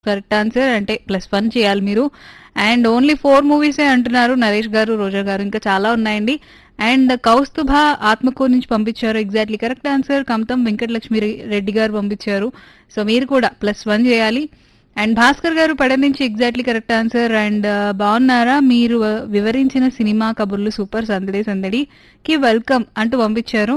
correct answer అంటే plus one చేయాలి మీరు అండ్ ఓన్లీ ఫోర్ మూవీసే అంటున్నారు నరేష్ గారు రోజా గారు ఇంకా చాలా ఉన్నాయండి అండ్ కౌస్తుభ ఆత్మకూరు నుంచి పంపించారు exactly correct answer Kamatam Venkatalakshmi Reddy గారు పంపించారు సో మీరు కూడా ప్లస్ వన్ చేయాలి అండ్ భాస్కర్ గారు పడ నుంచి ఎగ్జాక్ట్లీ కరెక్ట్ ఆన్సర్ అండ్ బాగున్నారా మీరు uh, వివరించిన సినిమా కబుర్లు సూపర్ సందడి సందడికి వెల్కమ్ అంటూ పంపించారు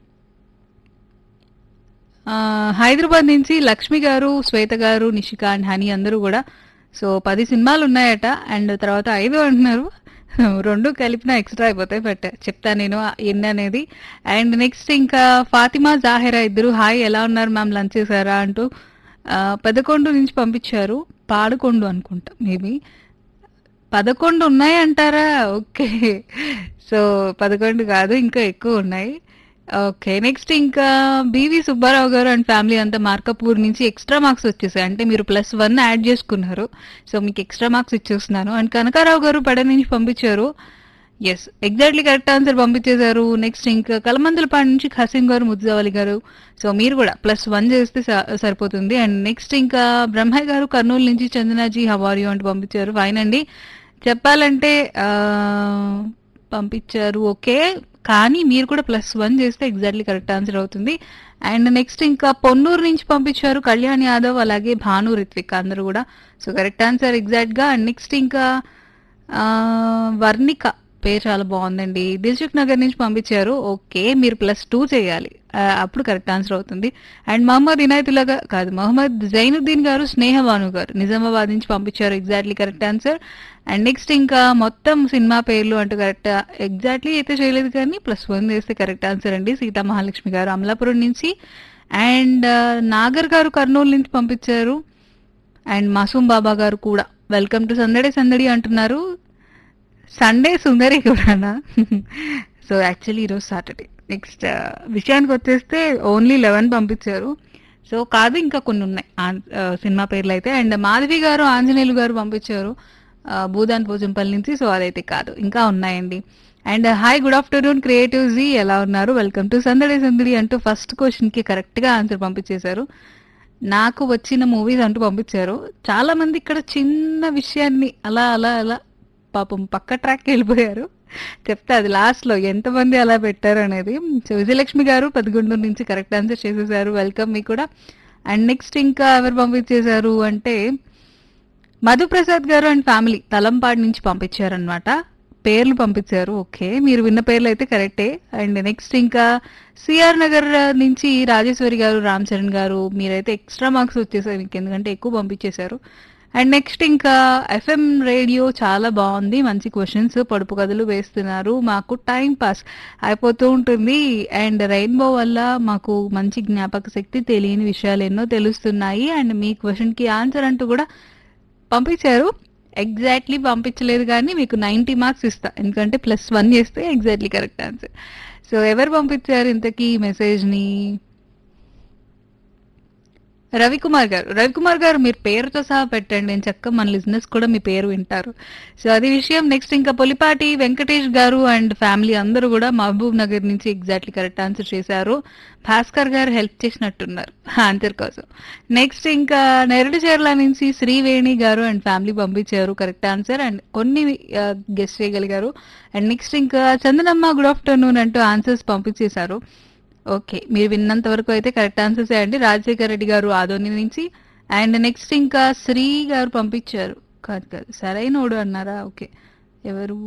ఆ, హైదరాబాద్ నుంచి లక్ష్మి గారు శ్వేత గారు నిషిక అండ్ హనీ అందరూ కూడా సో పది సినిమాలు ఉన్నాయట అండ్ తర్వాత ఐదు అంటున్నారు రెండు కలిపిన ఎక్స్ట్రా అయిపోతాయి బట్ చెప్తా నేను ఎన్ని అనేది అండ్ నెక్స్ట్ ఇంకా ఫాతిమా జాహిరా ఇద్దరు హాయ్ ఎలా ఉన్నారు మ్యామ్ లంచ్ చేశారా అంటూ ఆ, పదకొండు నుంచి పంపించారు పాడుకొండు అనుకుంటా మేబీ పదకొండు ఉన్నాయి అంటారా ఓకే సో పదకొండు కాదు ఇంకా ఎక్కువ ఉన్నాయి ఓకే నెక్స్ట్ ఇంకా B V Subbarao garu and family అంతా మార్కపూర్ నుంచి ఎక్స్ట్రా మార్క్స్ వచ్చేసాయి అంటే మీరు ప్లస్ వన్ యాడ్ చేసుకున్నారు సో మీకు ఎక్స్ట్రా మార్క్స్ ఇచ్చేస్తున్నాను అండ్ కనకారావు గారు పడ నుంచి పంపించారు ఎస్ ఎగ్జాక్ట్లీ కరెక్ట్ ఆన్సర్ పంపించేశారు నెక్స్ట్ ఇంకా కలమందలపాడు నుంచి ఖసీం గారు ముద్దావలి గారు సో మీరు కూడా ప్లస్ వన్ చేస్తే స- సరిపోతుంది అండ్ నెక్స్ట్ ఇంకా బ్రహ్మయ్య గారు కర్నూలు నుంచి చందనాజీ హవారియో అంటూ పంపించారు ఫైన్ అండి చెప్పాలంటే ఆ, పంపించారు ఓకే కానీ మీరు కూడా ప్లస్ వన్ చేస్తే ఎగ్జాక్ట్లీ కరెక్ట్ ఆన్సర్ అవుతుంది అండ్ నెక్స్ట్ ఇంకా పొన్నూరు నుంచి పంపించారు కళ్యాణ్ యాదవ్ అలాగే భాను రిత్విక్ అందరూ కూడా సో కరెక్ట్ ఆన్సర్ ఎగ్జాక్ట్ గా అండ్ నెక్స్ట్ ఇంకా ఆ, వర్ణిక పేరు చాలా బాగుందండి దిల్సుఖ్ నగర్ నుంచి పంపించారు ఓకే మీరు ప్లస్ టూ చేయాలి ఆ, అప్పుడు కరెక్ట్ ఆన్సర్ అవుతుంది అండ్ మహమ్మద్ ఇనాయతుల్లా గా- కాదు మహమ్మద్ జైనుద్దీన్ గారు స్నేహవాను గారు నిజామాబాద్ నుంచి పంపించారు exactly correct answer and next ఇంకా మొత్తం సినిమా పేర్లు అంటూ కరెక్ట్ ఎగ్జాక్ట్లీ అయితే చేయలేదు కానీ ప్లస్ వన్ చేస్తే కరెక్ట్ ఆన్సర్ అండి సీతా మహాలక్ష్మి గారు అమలాపురం నుంచి అండ్ నాగర్ గారు కర్నూలు నుంచి పంపించారు అండ్ మాసూమ్ బాబా గారు కూడా వెల్కమ్ టు సందడి సందడి అంటున్నారు సండే సుందరి కూడానా సో యాక్చువల్లీ ఈరోజు సాటర్డే నెక్స్ట్ విషయానికి వచ్చేస్తే ఓన్లీ లెవెన్ పంపించారు సో కాదు ఇంకా కొన్ని ఉన్నాయి ఆన్- ఆ, సినిమా పేర్లు అయితే అండ్ మాధవి గారు ఆంజనేయులు గారు పంపించారు ఆ, భూదాన్ పోచంపల్లి నుంచి సో అదైతే కాదు ఇంకా ఉన్నాయండి and hi good afternoon creative ji ఎలా ఉన్నారు వెల్కమ్ టు సందడి సందడి అంటూ ఫస్ట్ క్వశ్చన్ కి కరెక్ట్ గా ఆన్సర్ పంపించేశారు నాకు వచ్చిన మూవీస్ అంటూ పంపించారు చాలా మంది ఇక్కడ చిన్న విషయాన్ని అలా అలా అలా పాపం పక్క ట్రాక్ వెళ్ళిపోయారు చెప్తే అది లాస్ట్ లో ఎంతమంది అలా పెట్టారు అనేది సో విజయలక్ష్మి గారు పదకొండు నుంచి కరెక్ట్ ఆన్సర్ చేసేసారు వెల్కమ్ మీకు కూడా అండ్ నెక్స్ట్ ఇంకా ఎవరు పంపించేశారు అంటే మధుప్రసాద్ గారు అండ్ ఫ్యామిలీ తలంపాడు నుంచి పంపించారనమాట పేర్లు పంపించారు ఓకే మీరు విన్న పేర్లు అయితే కరెక్టే అండ్ నెక్స్ట్ ఇంకా సిఆర్ నగర్ నుంచి రాజేశ్వరి గారు రామ్ చరణ్ గారు మీరైతే ఎక్స్ట్రా మార్క్స్ వచ్చేసాయి మీకు ఎందుకంటే ఎక్కువ పంపించేశారు అండ్ నెక్స్ట్ ఇంకా ఎఫ్ఎం రేడియో చాలా బాగుంది మంచి క్వశ్చన్స్ పొడుపు కథలు వేస్తున్నారు మాకు టైం పాస్ అయిపోతూ ఉంటుంది అండ్ రెయిన్బో వల్ల మాకు మంచి జ్ఞాపక శక్తి తెలియని విషయాలు ఎన్నో తెలుస్తున్నాయి అండ్ మీ క్వశ్చన్ కి ఆన్సర్ అంటూ కూడా పంపించారు ఎగ్జాక్ట్లీ పంపించలేదు కానీ మీకు నైంటీ మార్క్స్ ఇస్తా ఎందుకంటే ప్లస్ వన్ చేస్తే ఎగ్జాక్ట్లీ కరెక్ట్ ఆన్సర్ సో ఎవరు పంపించారు ఇంతకీ మెసేజ్ ని రవికుమార్ గారు రవికుమార్ గారు మీరు పేరుతో సహా పెట్టండి నేను చక్క మన లిజినెస్ కూడా మీ పేరు వింటారు సో అది విషయం నెక్స్ట్ ఇంకా పొలిపాటి వెంకటేష్ గారు అండ్ ఫ్యామిలీ అందరూ కూడా మహబూబ్ నగర్ నుంచి ఎగ్జాక్ట్లీ కరెక్ట్ ఆన్సర్ చేశారు భాస్కర్ గారు హెల్ప్ చేసినట్టున్నారు ఆన్సర్ కోసం నెక్స్ట్ ఇంకా నెరడు చీరల నుంచి శ్రీవేణి గారు అండ్ ఫ్యామిలీ పంపించారు కరెక్ట్ ఆన్సర్ అండ్ కొన్ని గెస్ట్ చేయగలిగారు అండ్ నెక్స్ట్ ఇంకా చందనమ్మ గుడ్ ఆఫ్టర్నూన్ అంటూ ఆన్సర్స్ పంపించేశారు ఓకే మీరు విన్నంత వరకు అయితే కరెక్ట్ ఆన్సర్స్ అండి రాజశేఖర్ రెడ్డి గారు ఆదోని నుంచి అండ్ నెక్స్ట్ ఇంకా శ్రీ గారు పంపించారు కాదు కాదు సరైనోడు అన్నారా ఓకే ఎవరు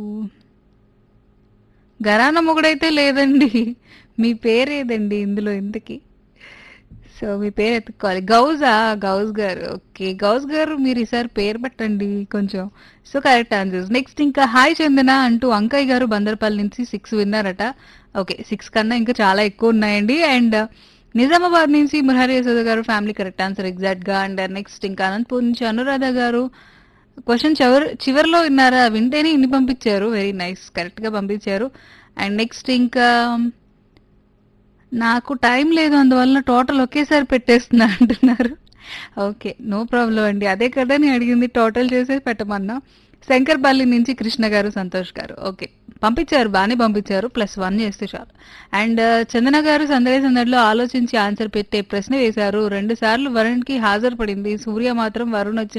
గరాన మొగుడైతే లేదండి మీ పేరేదండి ఇందులో ఇంతకి సో మీ పేరు ఎత్తుకోవాలి గౌజా గౌజ్ గారు ఓకే గౌజ్ గారు మీరు ఈసారి పేరు పెట్టండి కొంచెం సో కరెక్ట్ ఆన్సర్స్ నెక్స్ట్ ఇంకా హాయ్ చందన అంటూ అంకయ్య గారు బందర్పల్లి నుంచి సిక్స్ విన్నారట ఓకే సిక్స్ కన్నా ఇంకా చాలా ఎక్కువ ఉన్నాయండి అండ్ నిజామాబాద్ నుంచి మురహరి యశోద గారు ఫ్యామిలీ కరెక్ట్ ఆన్సర్ ఎగ్జాక్ట్ గా అండ్ నెక్స్ట్ ఇంకా అనంతపూర్ నుంచి అనురాధ గారు క్వశ్చన్ చివరి చివరిలో విన్నారా వింటేనే ఇన్ని పంపించారు వెరీ నైస్ కరెక్ట్ గా పంపించారు అండ్ నెక్స్ట్ ఇంకా నాకు టైం లేదు అందువల్ల టోటల్ ఒకేసారి పెట్టేస్తున్నా అంటున్నారు ఓకే నో ప్రాబ్లం అండి అదే కదా నేను అడిగింది టోటల్ చేసేసి పెట్టమన్నా శంకర్పల్లి నుంచి కృష్ణ గారు సంతోష్ గారు ఓకే పంపించారు బాగానే పంపించారు ప్లస్ వన్ చేస్తే చాలు అండ్ చందన గారు సందడి సందడిలో ఆలోచించి ఆన్సర్ పెట్టే ప్రశ్న వేశారు రెండు సార్లు వరుణ్ కి హాజరు పడింది సూర్య మాత్రం వరుణ్ వచ్చి